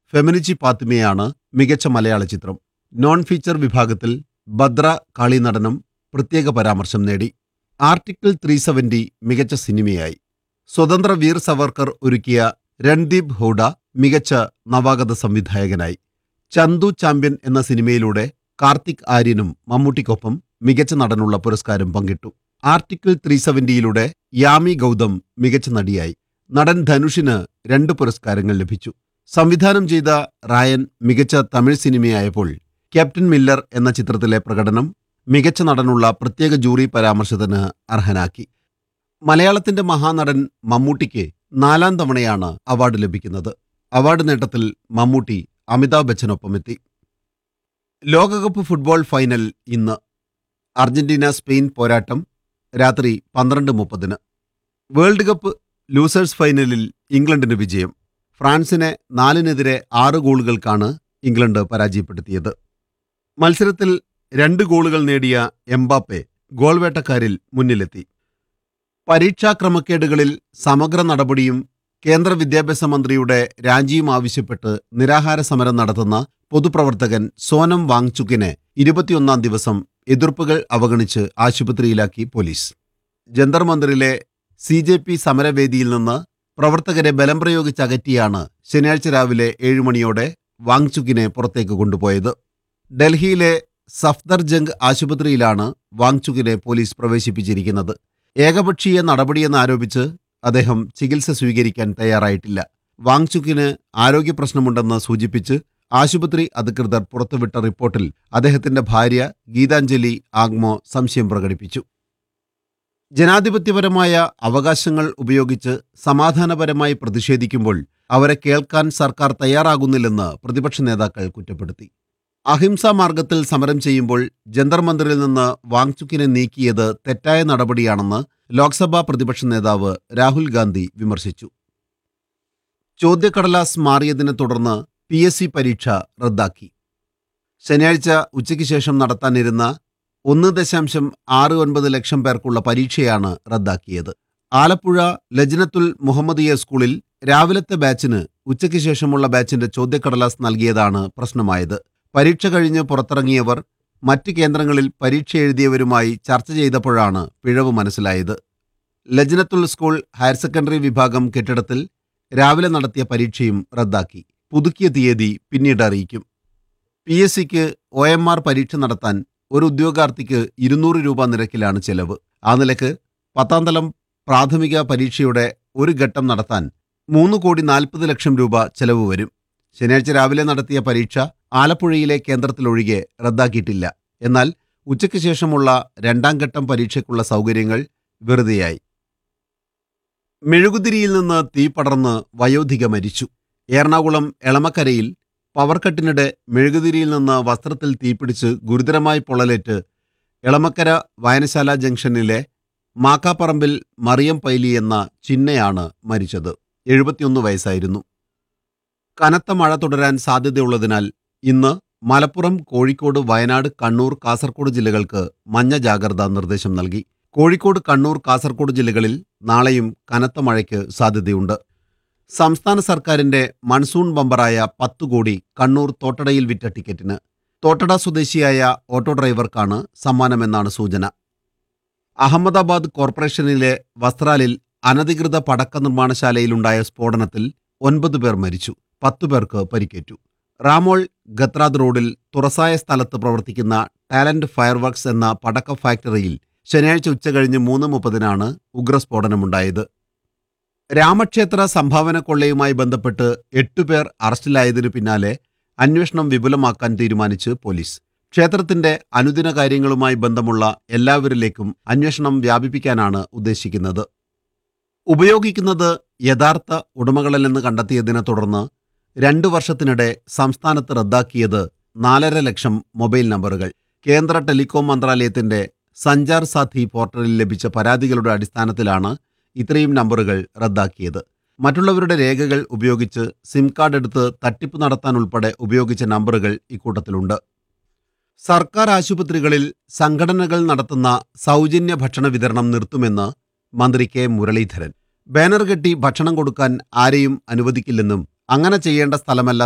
ഫെമിനിച്ചി പാത്തിമയാണ് മികച്ച മലയാള ചിത്രം നോൺ ഫീച്ചർ വിഭാഗത്തിൽ ഭദ്ര കാളിനടനം പ്രത്യേക പരാമർശം നേടി ആർട്ടിക്കിൾ ത്രീ സെവന്റി മികച്ച സിനിമയായി സ്വതന്ത്ര വീർ സവർക്കർ ഒരുക്കിയ രൺദീപ് ഹൂഡ മികച്ച നവാഗത സംവിധായകനായി ചന്തു ചാമ്പ്യൻ എന്ന സിനിമയിലൂടെ കാർത്തിക് ആര്യനും മമ്മൂട്ടിക്കൊപ്പം മികച്ച നടനുള്ള പുരസ്കാരം പങ്കിട്ടു ആർട്ടിക്കിൾ ത്രീ സെവന്റിയിലൂടെ യാമി ഗൗതം മികച്ച നടിയായി നടൻ ധനുഷിന് രണ്ട് പുരസ്കാരങ്ങൾ ലഭിച്ചു സംവിധാനം ചെയ്ത റായൻ മികച്ച തമിഴ് സിനിമയായപ്പോൾ ക്യാപ്റ്റൻ മില്ലർ എന്ന ചിത്രത്തിലെ പ്രകടനം മികച്ച നടനുള്ള പ്രത്യേക ജൂറി പരാമർശത്തിന് അർഹനാക്കി മലയാളത്തിന്റെ മഹാനടൻ മമ്മൂട്ടിക്ക് നാലാം തവണയാണ് അവാർഡ് ലഭിക്കുന്നത് അവാർഡ് നേട്ടത്തിൽ മമ്മൂട്ടി അമിതാഭ് ബച്ചനൊപ്പമെത്തി ലോകകപ്പ് ഫുട്ബോൾ ഫൈനൽ ഇന്ന് അർജന്റീന സ്പെയിൻ പോരാട്ടം രാത്രി പന്ത്രണ്ട് മുപ്പതിന് വേൾഡ് കപ്പ് ലൂസേഴ്സ് ഫൈനലിൽ ഇംഗ്ലണ്ടിന് വിജയം ഫ്രാൻസിനെ നാലിനെതിരെ ആറ് ഗോളുകൾക്കാണ് ഇംഗ്ലണ്ട് പരാജയപ്പെടുത്തിയത് മത്സരത്തിൽ രണ്ട് ഗോളുകൾ നേടിയ എംബാപ്പെ ഗോൾ വേട്ടക്കാരിൽ മുന്നിലെത്തി പരീക്ഷാ ക്രമക്കേടുകളിൽ സമഗ്ര നടപടിയും കേന്ദ്ര വിദ്യാഭ്യാസ മന്ത്രിയുടെ രാജിയും ആവശ്യപ്പെട്ട് നിരാഹാര സമരം നടത്തുന്ന പൊതുപ്രവർത്തകൻ സോനം വാങ്ചുക്കിനെ ഇരുപത്തിയൊന്നാം ദിവസം എതിർപ്പുകൾ അവഗണിച്ച് ആശുപത്രിയിലാക്കി പോലീസ് ജന്തർ മന്ദിറിലെ സി ജെ പി സമരവേദിയിൽ നിന്ന് പ്രവർത്തകരെ ബലം പ്രയോഗിച്ച് അകറ്റിയാണ് ശനിയാഴ്ച രാവിലെ ഏഴുമണിയോടെ വാങ്ചുക്കിനെ പുറത്തേക്ക് കൊണ്ടുപോയത് ഡൽഹിയിലെ സഫ്ദർജംഗ് ആശുപത്രിയിലാണ് വാങ്ചുക്കിനെ പോലീസ് പ്രവേശിപ്പിച്ചിരിക്കുന്നത് ഏകപക്ഷീയ നടപടിയെന്നാരോപിച്ച് അദ്ദേഹം ചികിത്സ സ്വീകരിക്കാൻ തയ്യാറായിട്ടില്ല വാങ്ചുക്കിന് ആരോഗ്യ പ്രശ്നമുണ്ടെന്ന് സൂചിപ്പിച്ച് ആശുപത്രി അധികൃതർ പുറത്തുവിട്ട റിപ്പോർട്ടിൽ അദ്ദേഹത്തിന്റെ ഭാര്യ ഗീതാഞ്ജലി ആഗ്മോ സംശയം പ്രകടിപ്പിച്ചു ജനാധിപത്യപരമായ അവകാശങ്ങൾ ഉപയോഗിച്ച് സമാധാനപരമായി പ്രതിഷേധിക്കുമ്പോൾ അവരെ കേൾക്കാൻ സർക്കാർ തയ്യാറാകുന്നില്ലെന്ന് പ്രതിപക്ഷ നേതാക്കൾ കുറ്റപ്പെടുത്തി അഹിംസാ മാർഗത്തിൽ സമരം ചെയ്യുമ്പോൾ ജന്തർ മന്ദിറിൽ നിന്ന് വാങ്ചുക്കിനെ നീക്കിയത് തെറ്റായ നടപടിയാണെന്ന് ലോക്സഭാ പ്രതിപക്ഷ നേതാവ് രാഹുൽ ഗാന്ധി വിമർശിച്ചു ചോദ്യക്കടലാസ് മാറിയതിനെ തുടർന്ന് പി എസ് സി പരീക്ഷ റദ്ദാക്കി ശനിയാഴ്ച ഉച്ചയ്ക്ക് ശേഷം നടത്താനിരുന്ന ഒന്ന് ദശാംശം ആറ് ഒൻപത് ലക്ഷം പേർക്കുള്ള പരീക്ഷയാണ് റദ്ദാക്കിയത് ആലപ്പുഴ ലജ്നത്തുൽ മുഹമ്മദിയ സ്കൂളിൽ രാവിലത്തെ ബാച്ചിന് ഉച്ചയ്ക്ക് ശേഷമുള്ള ബാച്ചിന്റെ ചോദ്യക്കടലാസ് നൽകിയതാണ് പ്രശ്നമായത് പരീക്ഷ കഴിഞ്ഞ് പുറത്തിറങ്ങിയവർ മറ്റ് കേന്ദ്രങ്ങളിൽ പരീക്ഷ എഴുതിയവരുമായി ചർച്ച ചെയ്തപ്പോഴാണ് പിഴവ് മനസ്സിലായത് ലജ്നത്തുൽ സ്കൂൾ ഹയർ സെക്കൻഡറി വിഭാഗം കെട്ടിടത്തിൽ രാവിലെ നടത്തിയ പരീക്ഷയും റദ്ദാക്കി പുതുക്കിയ തീയതി പിന്നീട് അറിയിക്കും പി എസ് സിക്ക് ഒ എം ആർ പരീക്ഷ നടത്താൻ ഒരു ഉദ്യോഗാർത്ഥിക്ക് ഇരുന്നൂറ് രൂപ നിരക്കിലാണ് ചെലവ് ആ നിലക്ക് പത്താം തലം പ്രാഥമിക പരീക്ഷയുടെ ഒരു ഘട്ടം നടത്താൻ മൂന്ന് കോടി നാൽപ്പത് ലക്ഷം രൂപ ചെലവ് വരും ശനിയാഴ്ച രാവിലെ നടത്തിയ പരീക്ഷ ആലപ്പുഴയിലെ കേന്ദ്രത്തിലൊഴികെ റദ്ദാക്കിയിട്ടില്ല എന്നാൽ ഉച്ചയ്ക്ക് ശേഷമുള്ള രണ്ടാം ഘട്ടം പരീക്ഷയ്ക്കുള്ള സൗകര്യങ്ങൾ വെറുതെയായി മെഴുകുതിരിയിൽ നിന്ന് തീ പടർന്ന് വയോധിക മരിച്ചു എറണാകുളം എളമക്കരയിൽ പവർ കട്ടിനിടെ മെഴുകുതിരിയിൽ നിന്ന് വസ്ത്രത്തിൽ തീപിടിച്ച് ഗുരുതരമായി പൊള്ളലേറ്റ് എളമക്കര വായനശാല ജംഗ്ഷനിലെ മാക്കാപ്പറമ്പിൽ മറിയം പൈലി എന്ന ചിന്നയാണ് മരിച്ചത് എഴുപത്തിയൊന്ന് വയസ്സായിരുന്നു കനത്ത മഴ തുടരാൻ സാധ്യതയുള്ളതിനാൽ ഇന്ന് മലപ്പുറം കോഴിക്കോട് വയനാട് കണ്ണൂർ കാസർഗോഡ് ജില്ലകൾക്ക് മഞ്ഞ ജാഗ്രതാ നിർദ്ദേശം നൽകി കോഴിക്കോട് കണ്ണൂർ കാസർഗോഡ് ജില്ലകളിൽ നാളെയും കനത്ത മഴയ്ക്ക് സാധ്യതയുണ്ട് സംസ്ഥാന സർക്കാരിന്റെ മൺസൂൺ ബമ്പറായ പത്തു കോടി കണ്ണൂർ തോട്ടടയിൽ വിറ്റ ടിക്കറ്റിന് തോട്ടട സ്വദേശിയായ ഓട്ടോ ഡ്രൈവർക്കാണ് സമ്മാനമെന്നാണ് സൂചന അഹമ്മദാബാദ് കോർപ്പറേഷനിലെ വസ്ത്രാലിൽ അനധികൃത പടക്ക നിർമ്മാണശാലയിലുണ്ടായ സ്ഫോടനത്തിൽ ഒൻപത് പേർ മരിച്ചു പത്തു പേർക്ക് പരിക്കേറ്റു റാമോൾ ഗത്രാദ് റോഡിൽ തുറസായ സ്ഥലത്ത് പ്രവർത്തിക്കുന്ന ടാലന്റ് ഫയർവർക്സ് എന്ന പടക്ക ഫാക്ടറിയിൽ ശനിയാഴ്ച ഉച്ചകഴിഞ്ഞ് മൂന്ന് മുപ്പതിനാണ് ഉഗ്രസ്ഫോടനമുണ്ടായത് രാമക്ഷേത്ര സംഭാവന കൊള്ളയുമായി ബന്ധപ്പെട്ട് എട്ടുപേർ അറസ്റ്റിലായതിനു പിന്നാലെ അന്വേഷണം വിപുലമാക്കാൻ തീരുമാനിച്ച് പോലീസ് ക്ഷേത്രത്തിന്റെ അനുദിന കാര്യങ്ങളുമായി ബന്ധമുള്ള എല്ലാവരിലേക്കും അന്വേഷണം വ്യാപിപ്പിക്കാനാണ് ഉദ്ദേശിക്കുന്നത് ഉപയോഗിക്കുന്നത് യഥാർത്ഥ ഉടമകളല്ലെന്ന് കണ്ടെത്തിയതിനെ തുടർന്ന് രണ്ടു വർഷത്തിനിടെ സംസ്ഥാനത്ത് റദ്ദാക്കിയത് നാലര ലക്ഷം മൊബൈൽ നമ്പറുകൾ കേന്ദ്ര ടെലികോം മന്ത്രാലയത്തിന്റെ സഞ്ചാർ സാഥി പോർട്ടലിൽ ലഭിച്ച പരാതികളുടെ അടിസ്ഥാനത്തിലാണ് ഇത്രയും നമ്പറുകൾ റദ്ദാക്കിയത് മറ്റുള്ളവരുടെ രേഖകൾ ഉപയോഗിച്ച് സിം കാർഡ് എടുത്ത് തട്ടിപ്പ് നടത്താൻ ഉൾപ്പെടെ ഉപയോഗിച്ച നമ്പറുകൾ ഇക്കൂട്ടത്തിലുണ്ട് സർക്കാർ ആശുപത്രികളിൽ സംഘടനകൾ നടത്തുന്ന സൗജന്യ ഭക്ഷണ വിതരണം നിർത്തുമെന്ന് മന്ത്രി കെ മുരളീധരൻ ബാനർ കെട്ടി ഭക്ഷണം കൊടുക്കാൻ ആരെയും അനുവദിക്കില്ലെന്നും അങ്ങനെ ചെയ്യേണ്ട സ്ഥലമല്ല